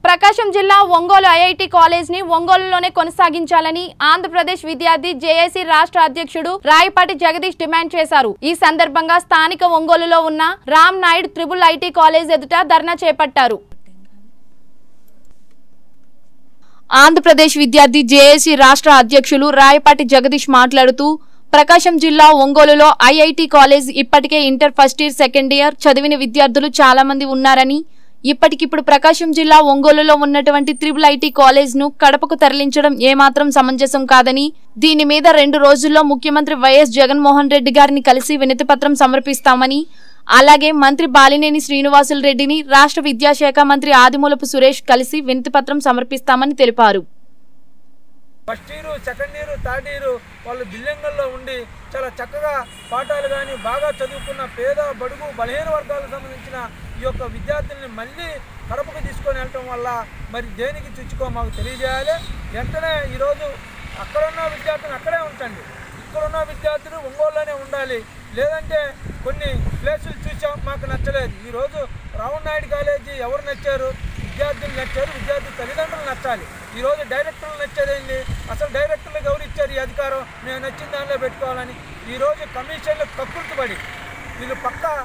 ప్రకాశం జిల్లా Ongole IIT college ని ఒంగోలులోనే కొనసాగించాలని ఆంధ్రప్రదేశ్ విద్యార్థి జేఏసీ రాష్ట్ర అధ్యక్షుడు రాయపాటి జగదీష్ డిమాండ్ చేశారు ఈ సందర్భంగా స్థానిక ఒంగోలులో ఉన్న Ram Naidu triple IT college ఎదుట ధర్నా చేపట్టారు ఆంధ్రప్రదేశ్ విద్యార్థి జేఏసీ రాష్ట్ర అధ్యక్షులు రాయపాటి జగదీష్ మాట్లాడుతూ ప్రకాశం జిల్లా ఒంగోలులో ఐఐటి కాలేజ్ ఇప్పటికే inter first year second year చదివిన విద్యార్థులు చాలా మంది ఉన్నారని ఇప్పటికిప్పుడు ప్రకాశం జిల్లా ఒంగోలులో ఉన్నటువంటి త్రిబుల్ ఐటీ కాలేజ్ ను కడపకు తరలించడం ఏమాత్రం సమంజసం కాదని దీని మీద రెండు రోజుల్లో ముఖ్యమంత్రి వైఎస్ జగన్మోహన్ రెడ్డి గారిని కలిసి వినతిపత్రం సమర్పిస్తామని అలాగే మంత్రి బాలినేని శ్రీనివాసులు రెడ్డిని రాష్ట్ర విద్యాశాఖ మంత్రి ఆదిమూలపు సురేష్ కలిసి వినతిపత్రం సమర్పిస్తామని తెలిపారు first year second year third year వాళ్ళు దిల్లంగల్లో ఉండి చాలా చక్కగా పాఠాలు కానీ బాగా చదువుకున్న పేద బడుగు బలహీన వర్గాలకు సంబంధించిన ఈ యొక్క విద్యార్థుల్ని మళ్ళీ కడపకు తీసుకొని వెళ్ళటం వల్ల మరి దేనికి చుచ్చుకో మాకు తెలియజేయాలి వెంటనే ఈరోజు అక్కడున్న విద్యార్థులు అక్కడే ఉంచండి ఇక్కడున్న విద్యార్థులు ఒంగోలులోనే ఉండాలి లేదంటే కొన్ని ప్లేసులు చూసాం మాకు నచ్చలేదు ఈరోజు రావుణ నాయుడు కాలేజీ ఎవరు నచ్చారు విద్యార్థులు నచ్చారు విద్యార్థి తల్లిదండ్రులు నచ్చాలి ఈరోజు డైరెక్టర్లు నచ్చేదేంటి అసలు డైరెక్టర్లకు ఎవరు ఇచ్చారు ఈ అధికారం మేము నచ్చిన దానిలో పెట్టుకోవాలని ఈరోజు కమిషన్లు కక్కుర్తిపడి వీళ్ళు పక్క